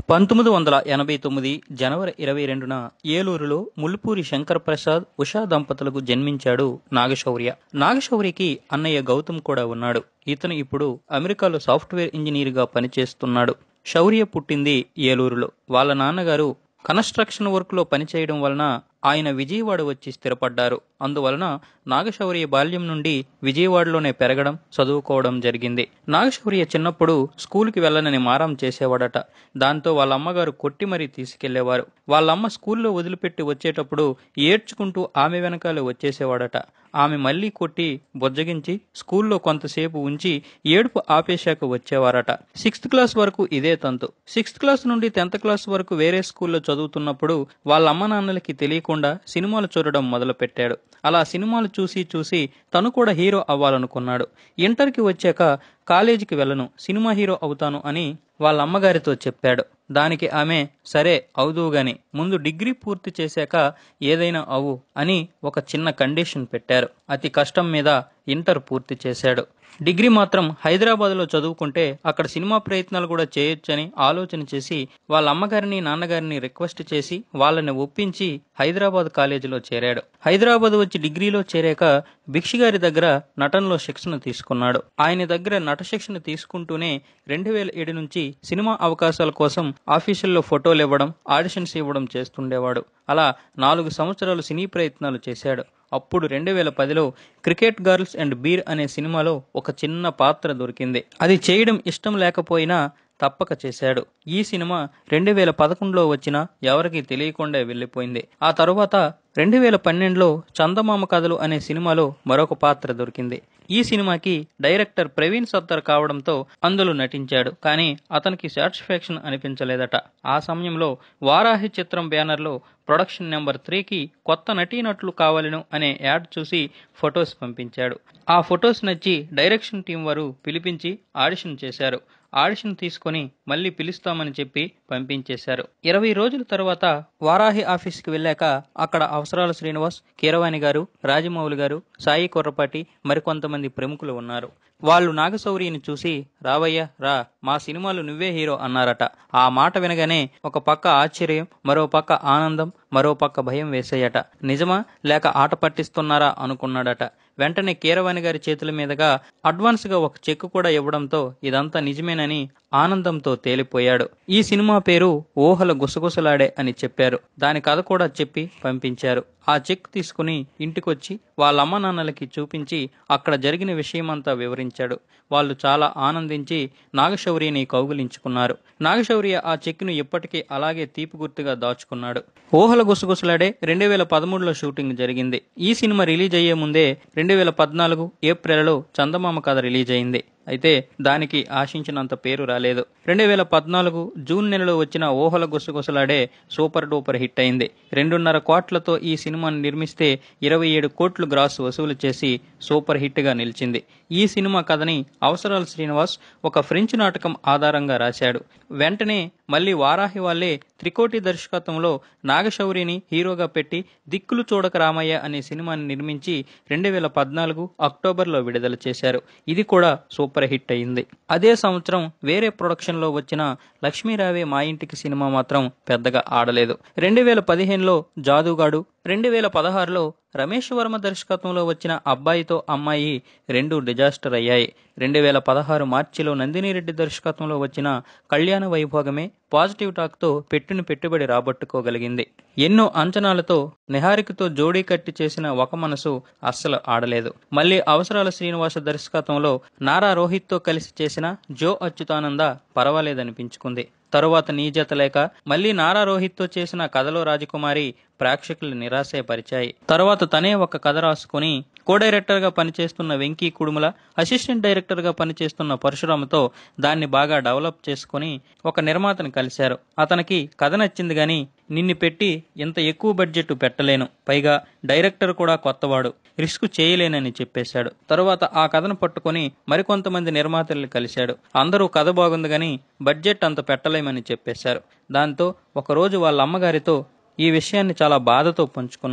పంతొమ్మిది వందల ఎనభై తొమ్మిది జనవరి ఇరవై రెండున ఏలూరులో ముల్పూరి శంకర్ ప్రసాద్ ఉషా దంపతులకు జన్మించాడు నాగశౌర్య నాగశౌర్యకి అన్నయ్య గౌతమ్ కూడా ఉన్నాడు ఇతను ఇప్పుడు అమెరికాలో సాఫ్ట్వేర్ ఇంజనీర్గా పనిచేస్తున్నాడు శౌర్య పుట్టింది ఏలూరులో వాళ్ళ నాన్నగారు కన్స్ట్రక్షన్ వర్క్లో పనిచేయడం వలన ఆయన విజయవాడ వచ్చి స్థిరపడ్డారు అందువలన నాగశౌర్య బాల్యం నుండి విజయవాడలోనే పెరగడం చదువుకోవడం జరిగింది నాగశౌర్య చిన్నప్పుడు స్కూల్కి వెళ్ళనని మారం చేసేవాడట దాంతో వాళ్ళ అమ్మగారు కొట్టి మరీ తీసుకెళ్లేవారు వాళ్ళమ్మ స్కూల్లో వదిలిపెట్టి వచ్చేటప్పుడు ఏడ్చుకుంటూ ఆమె వెనకాలే వచ్చేసేవాడట ఆమె మళ్ళీ కొట్టి బొజ్జగించి స్కూల్లో కొంతసేపు ఉంచి ఏడుపు ఆపేశాక వచ్చేవారట సిక్స్త్ క్లాస్ వరకు ఇదే తంతు సిక్స్త్ క్లాస్ నుండి టెన్త్ క్లాస్ వరకు వేరే స్కూల్లో చదువుతున్నప్పుడు వాళ్ళ అమ్మ నాన్నలకి తెలియకుండా సినిమాలు చూడడం మొదలుపెట్టాడు అలా సినిమాలు చూసి చూసి తను కూడా హీరో అవ్వాలనుకున్నాడు ఇంటర్కి వచ్చాక కాలేజీకి వెళ్ళను సినిమా హీరో అవుతాను అని వాళ్ళ అమ్మగారితో చెప్పాడు దానికి ఆమె సరే అవుదువు గాని ముందు డిగ్రీ పూర్తి చేశాక ఏదైనా అవు అని ఒక చిన్న కండిషన్ పెట్టారు అతి కష్టం మీద ఇంటర్ పూర్తి చేశాడు డిగ్రీ మాత్రం హైదరాబాద్లో చదువుకుంటే అక్కడ సినిమా ప్రయత్నాలు కూడా చేయొచ్చని ఆలోచన చేసి వాళ్ళ అమ్మగారిని నాన్నగారిని రిక్వెస్ట్ చేసి వాళ్ళని ఒప్పించి హైదరాబాద్ కాలేజీలో చేరాడు హైదరాబాద్ వచ్చి డిగ్రీలో చేరాక భిక్షి గారి దగ్గర నటనలో శిక్షణ తీసుకున్నాడు ఆయన దగ్గర నట శిక్షణ తీసుకుంటూనే రెండు వేల ఏడు నుంచి సినిమా అవకాశాల కోసం ఆఫీసుల్లో ఫోటోలు ఇవ్వడం ఆడిషన్స్ ఇవ్వడం చేస్తుండేవాడు అలా నాలుగు సంవత్సరాలు సినీ ప్రయత్నాలు చేశాడు అప్పుడు రెండు వేల పదిలో క్రికెట్ గర్ల్స్ అండ్ బీర్ అనే సినిమాలో ఒక చిన్న పాత్ర దొరికింది అది చేయడం ఇష్టం లేకపోయినా తప్పక చేశాడు ఈ సినిమా రెండు వేల పదకొండులో వచ్చిన ఎవరికీ తెలియకుండా వెళ్ళిపోయింది ఆ తరువాత రెండు వేల పన్నెండులో చందమామ కథలు అనే సినిమాలో మరొక పాత్ర దొరికింది ఈ సినిమాకి డైరెక్టర్ ప్రవీణ్ సత్తర్ కావడంతో అందులో నటించాడు కానీ అతనికి సాటిస్ఫాక్షన్ అనిపించలేదట ఆ సమయంలో వారాహి చిత్రం బ్యానర్లో ప్రొడక్షన్ నెంబర్ త్రీకి కొత్త నటీనటులు కావాలను అనే యాడ్ చూసి ఫొటోస్ పంపించాడు ఆ ఫొటోస్ నచ్చి డైరెక్షన్ టీం వారు పిలిపించి ఆడిషన్ చేశారు ఆడిషన్ తీసుకొని మళ్ళీ పిలుస్తామని చెప్పి పంపించేశారు ఇరవై రోజుల తర్వాత వారాహి ఆఫీస్కి వెళ్ళాక అక్కడ అవసరాల శ్రీనివాస్ కీరవాణి గారు రాజమౌళి గారు సాయి కొర్రపాటి మరికొంతమంది ప్రముఖులు ఉన్నారు వాళ్ళు నాగశౌరిని చూసి రావయ్య రా మా సినిమాలు నువ్వే హీరో అన్నారట ఆ మాట వినగానే ఒక పక్క ఆశ్చర్యం మరో పక్క ఆనందం మరో పక్క భయం వేసాయట నిజమా లేక ఆట పట్టిస్తున్నారా అనుకున్నాడట వెంటనే కీరవాణి గారి చేతుల మీదుగా అడ్వాన్స్ గా ఒక చెక్ కూడా ఇవ్వడంతో ఇదంతా నిజమేనని ఆనందంతో తేలిపోయాడు ఈ సినిమా పేరు ఊహల గుసగుసలాడే అని చెప్పారు దాని కథ కూడా చెప్పి పంపించారు ఆ చెక్ తీసుకుని ఇంటికొచ్చి వాళ్ళ అమ్మ నాన్నలకి చూపించి అక్కడ జరిగిన విషయమంతా వివరించాడు వాళ్ళు చాలా ఆనందించి నాగశౌర్యని కౌగులించుకున్నారు నాగశౌర్య ఆ చెక్ను ఇప్పటికీ అలాగే తీపి గుర్తుగా దాచుకున్నాడు ఊహల గుసగుసలాడే రెండు వేల పదమూడులో షూటింగ్ జరిగింది ఈ సినిమా రిలీజ్ అయ్యే ముందే రెండు వేల పద్నాలుగు ఏప్రిల్లో చందమామ కథ రిలీజ్ అయింది అయితే దానికి ఆశించినంత పేరు రాలేదు రెండు వేల పద్నాలుగు జూన్ నెలలో వచ్చిన ఊహల గుసగుసలాడే సూపర్ డూపర్ హిట్ అయింది రెండున్నర కోట్లతో ఈ సినిమాను నిర్మిస్తే ఇరవై ఏడు కోట్లు గ్రాస్ వసూలు చేసి సూపర్ హిట్గా నిలిచింది ఈ సినిమా కథని అవసరాల శ్రీనివాస్ ఒక ఫ్రెంచ్ నాటకం ఆధారంగా రాశాడు వెంటనే మళ్ళీ వారాహి వాళ్ళే త్రికోటి దర్శకత్వంలో నాగశౌరిని హీరోగా పెట్టి దిక్కులు చూడక రామయ్య అనే సినిమాని నిర్మించి రెండు వేల పద్నాలుగు అక్టోబర్లో విడుదల చేశారు ఇది కూడా సూపర్ హిట్ అయింది అదే సంవత్సరం వేరే ప్రొడక్షన్లో వచ్చిన లక్ష్మీరావే మా ఇంటికి సినిమా మాత్రం పెద్దగా ఆడలేదు రెండు వేల పదిహేనులో జాదుగాడు రెండు వేల పదహారులో రమేష్ వర్మ దర్శకత్వంలో వచ్చిన అబ్బాయితో అమ్మాయి రెండు డిజాస్టర్ అయ్యాయి రెండు వేల పదహారు మార్చిలో నందిని రెడ్డి దర్శకత్వంలో వచ్చిన కళ్యాణ వైభోగమే పాజిటివ్ టాక్తో పెట్టిన పెట్టుబడి రాబట్టుకోగలిగింది ఎన్నో అంచనాలతో నిహారికతో జోడీ కట్టి చేసిన ఒక మనసు అస్సలు ఆడలేదు మళ్ళీ అవసరాల శ్రీనివాస దర్శకత్వంలో నారా రోహిత్తో కలిసి చేసిన జో అచ్యుతానంద పర్వాలేదనిపించుకుంది తరువాత నీ జత లేక మళ్ళీ నారా రోహిత్తో చేసిన కథలో రాజకుమారి ప్రేక్షకులు నిరాశపరిచాయి తర్వాత తనే ఒక కథ రాసుకుని కో డైరెక్టర్ గా పనిచేస్తున్న వెంకీ కుడుముల అసిస్టెంట్ డైరెక్టర్ గా పనిచేస్తున్న పరశురామతో దాన్ని బాగా డెవలప్ చేసుకుని ఒక నిర్మాతను కలిశారు అతనికి కథ నచ్చింది గాని నిన్ను పెట్టి ఇంత ఎక్కువ బడ్జెట్ పెట్టలేను పైగా డైరెక్టర్ కూడా కొత్తవాడు రిస్క్ చేయలేనని చెప్పేశాడు తరువాత ఆ కథను పట్టుకుని మరికొంతమంది నిర్మాతల్ని కలిశాడు అందరూ కథ బాగుంది గాని బడ్జెట్ అంత పెట్టలేమని చెప్పేశారు దాంతో ఒకరోజు వాళ్ళ అమ్మగారితో ఈ విషయాన్ని చాలా బాధతో పంచుకున్నాడు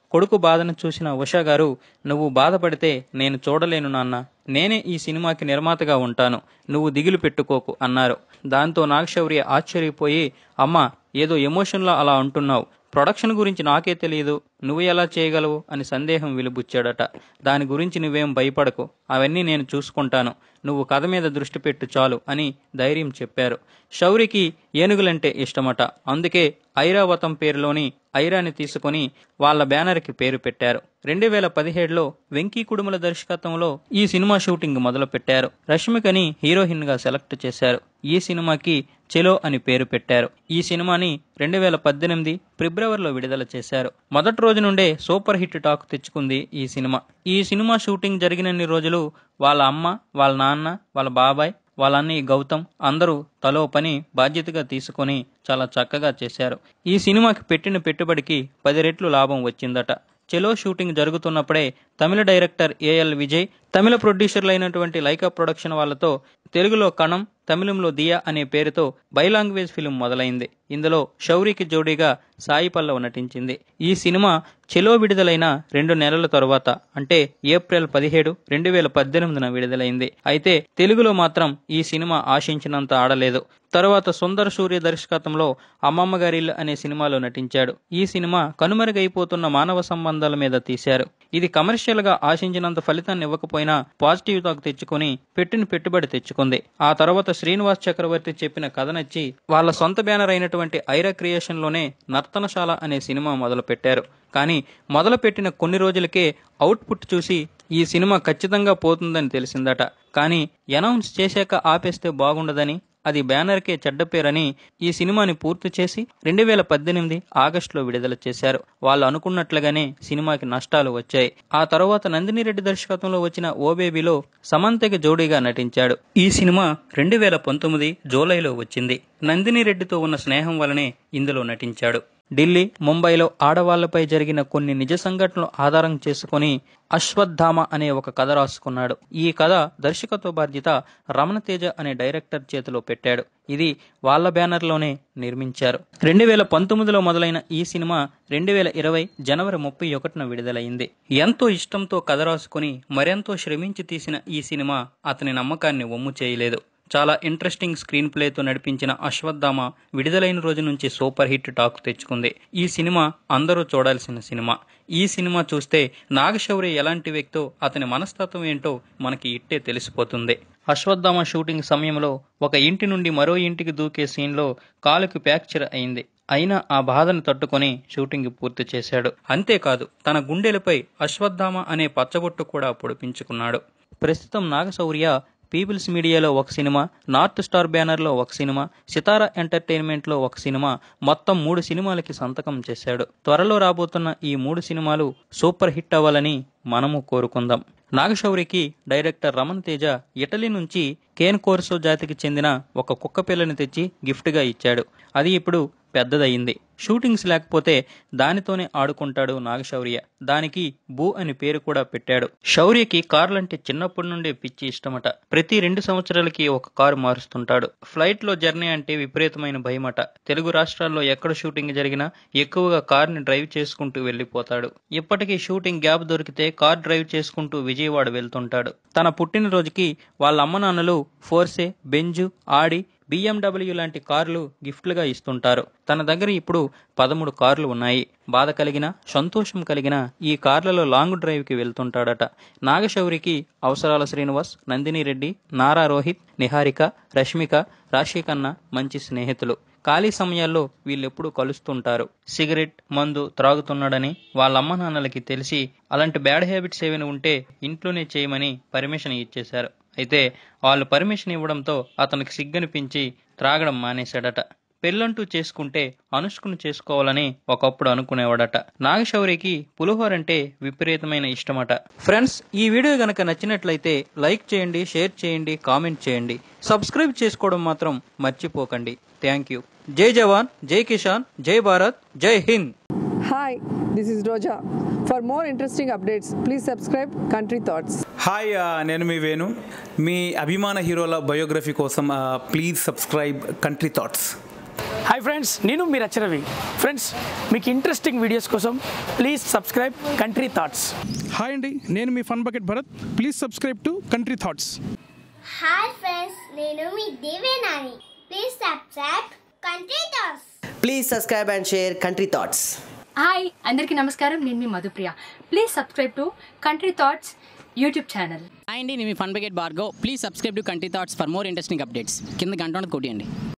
కొడుకు బాధను చూసిన ఉషా గారు నువ్వు బాధపడితే నేను చూడలేను నాన్న నేనే ఈ సినిమాకి నిర్మాతగా ఉంటాను నువ్వు దిగులు పెట్టుకోకు అన్నారు దాంతో నాగశౌర్య ఆశ్చర్యపోయి అమ్మ ఏదో ఎమోషన్లో అలా అంటున్నావు ప్రొడక్షన్ గురించి నాకే తెలియదు నువ్వు ఎలా చేయగలవు అని సందేహం వెలుబుచ్చాడట దాని గురించి నువ్వేం భయపడకు అవన్నీ నేను చూసుకుంటాను నువ్వు కథ మీద దృష్టి పెట్టు చాలు అని ధైర్యం చెప్పారు శౌరికి ఏనుగులంటే ఇష్టమట అందుకే ఐరావతం పేరులోని ఐరాని తీసుకొని వాళ్ళ బ్యానర్కి పేరు పెట్టారు రెండు వేల పదిహేడులో వెంకీ కుడుముల దర్శకత్వంలో ఈ సినిమా షూటింగ్ మొదలు పెట్టారు రష్మికని హీరోయిన్ గా సెలెక్ట్ చేశారు ఈ సినిమాకి చెలో అని పేరు పెట్టారు ఈ సినిమాని రెండు వేల పద్దెనిమిది ఫిబ్రవరిలో విడుదల చేశారు మొదటి రోజు నుండే సూపర్ హిట్ టాక్ తెచ్చుకుంది ఈ సినిమా ఈ సినిమా షూటింగ్ జరిగినన్ని రోజులు వాళ్ళ అమ్మ వాళ్ళ నాన్న వాళ్ళ బాబాయ్ వాళ్ళ అన్నయ్య గౌతమ్ అందరూ తలో పని బాధ్యతగా తీసుకొని చాలా చక్కగా చేశారు ఈ సినిమాకి పెట్టిన పెట్టుబడికి పది రెట్లు లాభం వచ్చిందట చెలో షూటింగ్ జరుగుతున్నప్పుడే తమిళ డైరెక్టర్ ఏఎల్ విజయ్ తమిళ ప్రొడ్యూసర్లైనటువంటి లైకా ప్రొడక్షన్ వాళ్ళతో తెలుగులో కణం తమిళంలో దియా అనే పేరుతో బైలాంగ్వేజ్ ఫిల్మ్ మొదలైంది ఇందులో శౌరికి జోడీగా సాయి పల్లవ్ నటించింది ఈ సినిమా చెలో విడుదలైన రెండు నెలల తరువాత అంటే ఏప్రిల్ పదిహేడు రెండు వేల పద్దెనిమిదిన విడుదలైంది అయితే తెలుగులో మాత్రం ఈ సినిమా ఆశించినంత ఆడలేదు తరువాత సుందర్ సూర్య దర్శకత్వంలో అమ్మమ్మ గారిల్లు అనే సినిమాలో నటించాడు ఈ సినిమా కనుమరుగైపోతున్న మానవ సంబంధాల మీద తీశారు ఇది కమర్షియల్ గా ఆశించినంత ఫలితాన్ని ఇవ్వకపోయినా పాజిటివ్ టాక్ తెచ్చుకొని పెట్టిన పెట్టుబడి తెచ్చుకుంది ఆ తర్వాత శ్రీనివాస్ చక్రవర్తి చెప్పిన కథ నచ్చి వాళ్ళ సొంత బ్యానర్ అయినటువంటి ఐరా క్రియేషన్ లోనే నర్తనశాల అనే సినిమా మొదలు పెట్టారు కానీ మొదలుపెట్టిన కొన్ని రోజులకే అవుట్పుట్ చూసి ఈ సినిమా ఖచ్చితంగా పోతుందని తెలిసిందట కానీ అనౌన్స్ చేశాక ఆపేస్తే బాగుండదని అది బ్యానర్కే చెడ్డ పేరని ఈ సినిమాని పూర్తి చేసి రెండు వేల పద్దెనిమిది ఆగస్టులో విడుదల చేశారు వాళ్ళు అనుకున్నట్లుగానే సినిమాకి నష్టాలు వచ్చాయి ఆ తర్వాత నందిని రెడ్డి దర్శకత్వంలో వచ్చిన ఓ బేబీలో సమంతకి జోడీగా నటించాడు ఈ సినిమా రెండు వేల పంతొమ్మిది జూలైలో వచ్చింది నందిని రెడ్డితో ఉన్న స్నేహం వలనే ఇందులో నటించాడు ఢిల్లీ ముంబైలో ఆడవాళ్లపై జరిగిన కొన్ని నిజ సంఘటనలు ఆధారం చేసుకుని అశ్వత్థామ అనే ఒక కథ రాసుకున్నాడు ఈ కథ దర్శకత్వ బాధ్యత రమణతేజ అనే డైరెక్టర్ చేతిలో పెట్టాడు ఇది వాళ్ళ బ్యానర్లోనే నిర్మించారు రెండు వేల పంతొమ్మిదిలో మొదలైన ఈ సినిమా రెండు వేల ఇరవై జనవరి ముప్పై ఒకటిన విడుదలైంది ఎంతో ఇష్టంతో కథ రాసుకుని మరెంతో శ్రమించి తీసిన ఈ సినిమా అతని నమ్మకాన్ని ఒమ్ము చేయలేదు చాలా ఇంట్రెస్టింగ్ స్క్రీన్ ప్లేతో నడిపించిన అశ్వత్థామ విడుదలైన రోజు నుంచి సూపర్ హిట్ టాక్ తెచ్చుకుంది ఈ సినిమా అందరూ చూడాల్సిన సినిమా ఈ సినిమా చూస్తే నాగశౌరి ఎలాంటి వ్యక్తో అతని మనస్తత్వం ఏంటో మనకి ఇట్టే తెలిసిపోతుంది అశ్వత్థామ షూటింగ్ సమయంలో ఒక ఇంటి నుండి మరో ఇంటికి దూకే సీన్లో కాలుకి ఫ్రాక్చర్ అయింది అయినా ఆ బాధను తట్టుకొని షూటింగ్ పూర్తి చేశాడు అంతేకాదు తన గుండెలపై అశ్వత్థామ అనే పచ్చబొట్టు కూడా పొడిపించుకున్నాడు ప్రస్తుతం నాగశౌర్య పీపుల్స్ మీడియాలో ఒక సినిమా నార్త్ స్టార్ బ్యానర్లో ఒక సినిమా సితారా ఎంటర్టైన్మెంట్లో ఒక సినిమా మొత్తం మూడు సినిమాలకి సంతకం చేశాడు త్వరలో రాబోతున్న ఈ మూడు సినిమాలు సూపర్ హిట్ అవ్వాలని మనము కోరుకుందాం నాగశౌరికి డైరెక్టర్ రమణ్ తేజ ఇటలీ నుంచి కేన్ కోర్సో జాతికి చెందిన ఒక కుక్క పిల్లని తెచ్చి గిఫ్ట్గా ఇచ్చాడు అది ఇప్పుడు పెద్దదయ్యింది షూటింగ్స్ లేకపోతే దానితోనే ఆడుకుంటాడు నాగశౌర్య దానికి భూ అని పేరు కూడా పెట్టాడు శౌర్యకి కార్లంటే చిన్నప్పటి నుండే పిచ్చి ఇష్టమట ప్రతి రెండు సంవత్సరాలకి ఒక కారు మారుస్తుంటాడు ఫ్లైట్ లో జర్నీ అంటే విపరీతమైన భయమట తెలుగు రాష్ట్రాల్లో ఎక్కడ షూటింగ్ జరిగినా ఎక్కువగా కార్ని డ్రైవ్ చేసుకుంటూ వెళ్లిపోతాడు ఇప్పటికీ షూటింగ్ గ్యాప్ దొరికితే కార్ డ్రైవ్ చేసుకుంటూ విజయవాడ వెళ్తుంటాడు తన పుట్టినరోజుకి వాళ్ళ అమ్మ నాన్నలు ఫోర్సే బెంజు ఆడి బిఎండబ్ల్యూ లాంటి కార్లు గిఫ్ట్లుగా ఇస్తుంటారు తన దగ్గర ఇప్పుడు పదమూడు కార్లు ఉన్నాయి బాధ కలిగిన సంతోషం కలిగిన ఈ కార్లలో లాంగ్ డ్రైవ్కి వెళ్తుంటాడట నాగశౌరికి అవసరాల శ్రీనివాస్ నందిని రెడ్డి నారా రోహిత్ నిహారిక రష్మిక రాశికన్న మంచి స్నేహితులు ఖాళీ సమయాల్లో వీళ్ళెప్పుడు కలుస్తుంటారు సిగరెట్ మందు త్రాగుతున్నాడని వాళ్ళ అమ్మ నాన్నలకి తెలిసి అలాంటి బ్యాడ్ హ్యాబిట్స్ ఏమైనా ఉంటే ఇంట్లోనే చేయమని పర్మిషన్ ఇచ్చేశారు అయితే వాళ్ళు పర్మిషన్ ఇవ్వడంతో అతనికి సిగ్గనిపించి త్రాగడం మానేశాడట పెళ్ళంటూ చేసుకుంటే అనుష్కును చేసుకోవాలని ఒకప్పుడు అనుకునేవాడట నాగశౌరికి పులిహోర అంటే విపరీతమైన ఇష్టమట ఫ్రెండ్స్ ఈ వీడియో గనక నచ్చినట్లయితే లైక్ చేయండి షేర్ చేయండి కామెంట్ చేయండి సబ్స్క్రైబ్ చేసుకోవడం మాత్రం మర్చిపోకండి థ్యాంక్ యూ జై జవాన్ జై కిషాన్ జై భారత్ జై Hind Hi, this is Roja. For more interesting updates, please subscribe Country Thoughts. Hi ఆ, నేను మీ వేణు మీ అభిమాన హీరోల బయోగ్రఫీ కోసం please subscribe country thoughts hi friends నేను మీరు రవి ఫ్రెండ్స్ మీకు ఇంట్రెస్టింగ్ వీడియోస్ కోసం please subscribe country thoughts hi అండి నేను మీ fun bucket Bharath please subscribe to country thoughts hi friends నేను మీ Devenani please subscribe country thoughts Please subscribe and share Country Thoughts. Hi అందరికీ నమస్కారం నేను మీ Madhupriya please subscribe to country thoughts YouTube channel hi అండి నేను మీ fun bucket Bhargav please subscribe to country thoughts for more interesting updates కింద గంట ఉన్నది కొట్టియండి